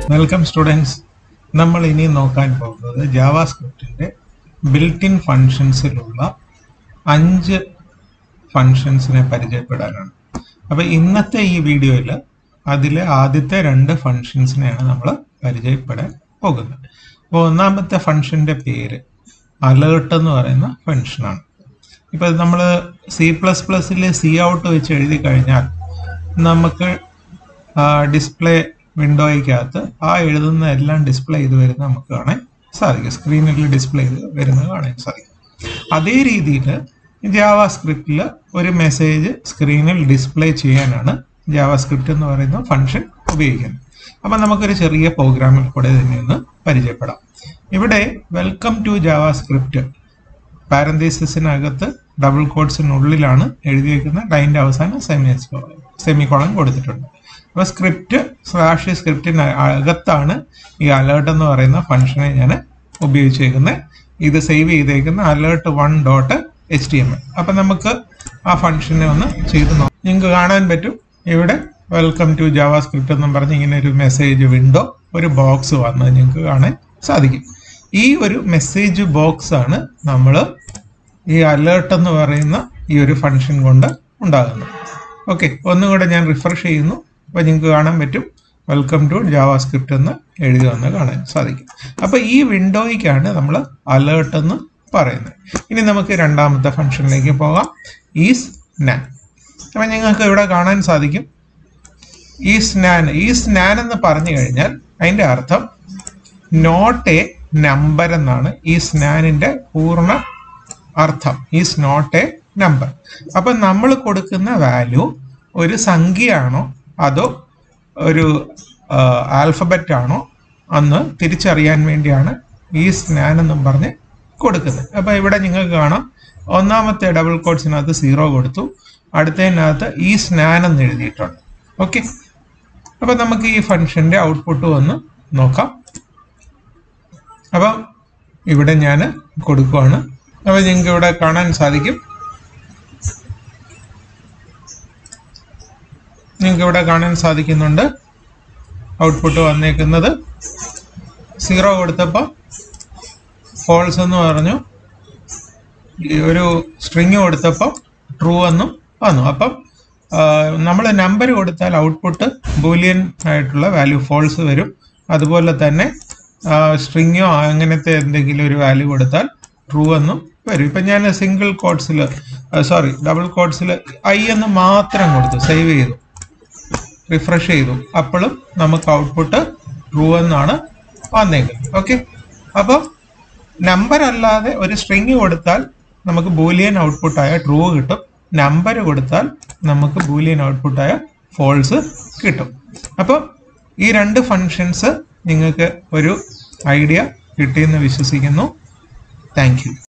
welcome students നമ്മൾ ഇനി നോക്കാൻ പോകുന്നത് ജാവാസ്ക്രിപ്റ്റിന്റെ ബിൽറ്റ് ഇൻ ഫങ്ഷൻസിലുള്ള അഞ്ച് ഫങ്ഷൻസിനെ പരിചയപ്പെടാനാണ് അപ്പൊ ഇന്നത്തെ ഈ വീഡിയോയിൽ അതിലെ ആദ്യത്തെ രണ്ട് ഫങ്ഷൻസിനെയാണ് നമ്മൾ പരിചയപ്പെടാൻ പോകുന്നത് അപ്പോൾ ഒന്നാമത്തെ ഫങ്ഷന്റെ പേര് അലേർട്ട് എന്ന് പറയുന്ന ഫങ്ഷനാണ് ഇപ്പൊ നമ്മൾ സി പ്ലസ് പ്ലസിൽ സി ഔട്ട് വെച്ച് എഴുതി കഴിഞ്ഞാൽ നമുക്ക് ഡിസ്പ്ലേ വിൻഡോയ്ക്കകത്ത് ആ എഴുതുന്ന എല്ലാം ഡിസ്പ്ലേ ചെയ്ത് വരുന്നത് നമുക്ക് കാണാൻ സാധിക്കും സ്ക്രീനിൽ ഡിസ്പ്ലേ ചെയ്ത് വരുന്നത് കാണാൻ സാധിക്കും അതേ രീതിയിൽ ജാവാ സ്ക്രിപ്റ്റിൽ ഒരു മെസ്സേജ് സ്ക്രീനിൽ ഡിസ്പ്ലേ ചെയ്യാനാണ് ജാവാ സ്ക്രിപ്റ്റ് എന്ന് പറയുന്ന ഫംഗ്ഷൻ ഉപയോഗിക്കുന്നത് അപ്പം നമുക്കൊരു ചെറിയ പ്രോഗ്രാമിൽ കൂടെ തന്നെ ഒന്ന് പരിചയപ്പെടാം ഇവിടെ വെൽക്കം ടു ജാവാ സ്ക്രിപ്റ്റ് പാരന്തീസിനകത്ത് ഡബിൾ കോഡ്സിനുള്ളിലാണ് എഴുതിയിരിക്കുന്ന ലൈൻ്റെ അവസാനം സെമി സെമി കോളം കൊടുത്തിട്ടുണ്ട് അപ്പോൾ സ്ക്രിപ്റ്റ് സ്ലാഷ് സ്ക്രിപ്റ്റിന് അകത്താണ് ഈ അലേർട്ട് എന്ന് പറയുന്ന ഫംഗ്ഷനെ ഞാൻ ഉപയോഗിച്ചേക്കുന്നത് ഇത് സേവ് ചെയ്തേക്കുന്ന alert one dot H T M L അപ്പം നമുക്ക് ആ ഫംഗ്ഷനെ ഒന്ന് ചെയ്ത് നോക്കാം നിങ്ങൾക്ക് കാണാൻ പറ്റും ഇവിടെ വെൽക്കം ടു ജാവാ സ്ക്രിപ്റ്റ് എന്നും പറഞ്ഞ് ഇങ്ങനെ ഒരു മെസ്സേജ് വിൻഡോ ഒരു ബോക്സ് വന്നത് നിങ്ങൾക്ക് കാണാൻ സാധിക്കും ഈ ഒരു മെസ്സേജ് ബോക്സ് ആണ് നമ്മൾ ഈ അലേർട്ട് എന്ന് പറയുന്ന ഈ ഒരു ഫംഗ്ഷൻ കൊണ്ട് ഉണ്ടാകുന്നത് ഓക്കെ ഒന്നുകൂടെ ഞാൻ റിഫ്രഷ് ചെയ്യുന്നു അപ്പോൾ നിങ്ങൾക്ക് കാണാൻ പറ്റും വെൽക്കം ടു ജാവാ സ്ക്രിപ്റ്റ് എന്ന് എഴുതി വന്ന് കാണാൻ സാധിക്കും അപ്പോൾ ഈ വിൻഡോയ്ക്കാണ് നമ്മൾ അലേർട്ട് എന്ന് പറയുന്നത് ഇനി നമുക്ക് രണ്ടാമത്തെ ഫംഗ്ഷനിലേക്ക് പോകാം ഈസ് നാൻ അപ്പം നിങ്ങൾക്ക് ഇവിടെ കാണാൻ സാധിക്കും ഈ സ്നാൻ ഈ സ്നാൻ എന്ന് പറഞ്ഞു കഴിഞ്ഞാൽ അതിൻ്റെ അർത്ഥം നോട്ട് എ നമ്പർ എന്നാണ് ഈ സ്നാനിന്റെ പൂർണ്ണ അർത്ഥം ഈസ് നോട്ട് എ നമ്പർ അപ്പൊ നമ്മൾ കൊടുക്കുന്ന വാല്യൂ ഒരു സംഖ്യയാണോ അതോ ഒരു ആൽഫബറ്റ് ആണോ എന്ന് തിരിച്ചറിയാൻ വേണ്ടിയാണ് ഈ സ്നാൻ എന്നും പറഞ്ഞ് കൊടുക്കുന്നത് അപ്പൊ ഇവിടെ നിങ്ങൾക്ക് കാണാം ഒന്നാമത്തെ ഡബിൾ കോഡ്സിനകത്ത് സീറോ കൊടുത്തു അടുത്തതിനകത്ത് ഈ സ്നാൻ എന്ന് എഴുതിയിട്ടുണ്ട് ഓക്കെ അപ്പൊ നമുക്ക് ഈ ഫംഗ്ഷന്റെ ഔട്ട്പുട്ട് ഒന്ന് നോക്കാം അപ്പം ഇവിടെ ഞാൻ കൊടുക്കുവാണ് അപ്പൊ നിങ്ങൾക്ക് ഇവിടെ കാണാൻ സാധിക്കും നിങ്ങൾക്ക് ഇവിടെ കാണാൻ സാധിക്കുന്നുണ്ട് ഔട്ട്പുട്ട് വന്നേക്കുന്നത് സീറോ കൊടുത്തപ്പോൾ ഫോൾസ് എന്ന് പറഞ്ഞു ഈ ഒരു സ്ട്രിങ് കൊടുത്തപ്പോൾ ട്രൂ എന്നും വന്നു അപ്പം നമ്മൾ നമ്പർ കൊടുത്താൽ ഔട്ട്പുട്ട് ബൂലിയൻ ആയിട്ടുള്ള വാല്യൂ ഫോൾസ് വരും അതുപോലെ തന്നെ സ്ട്രിങ്ങോ അങ്ങനത്തെ എന്തെങ്കിലും ഒരു വാല്യൂ കൊടുത്താൽ ട്രൂ എന്നും വരും ഇപ്പം ഞാൻ സിംഗിൾ കോഡ്സിൽ സോറി ഡബിൾ കോഡ്സിൽ ഐ എന്ന് മാത്രം കൊടുത്തു സേവ് ചെയ്തു റിഫ്രഷ് ചെയ്തു അപ്പോഴും നമുക്ക് ഔട്ട്പുട്ട് ട്രൂ എന്നാണ് വന്നേക്കുന്നത് ഓക്കെ അപ്പോൾ നമ്പർ അല്ലാതെ ഒരു സ്ട്രിങ് കൊടുത്താൽ നമുക്ക് ബൂലിയൻ ഔട്ട്പുട്ടായ ട്രൂ കിട്ടും നമ്പർ കൊടുത്താൽ നമുക്ക് ബൂലിയൻ ഔട്ട്പുട്ടായ ഫോൾസ് കിട്ടും അപ്പോൾ ഈ രണ്ട് ഫങ്ഷൻസ് നിങ്ങൾക്ക് ഒരു ഐഡിയ കിട്ടിയെന്ന് വിശ്വസിക്കുന്നു താങ്ക് യു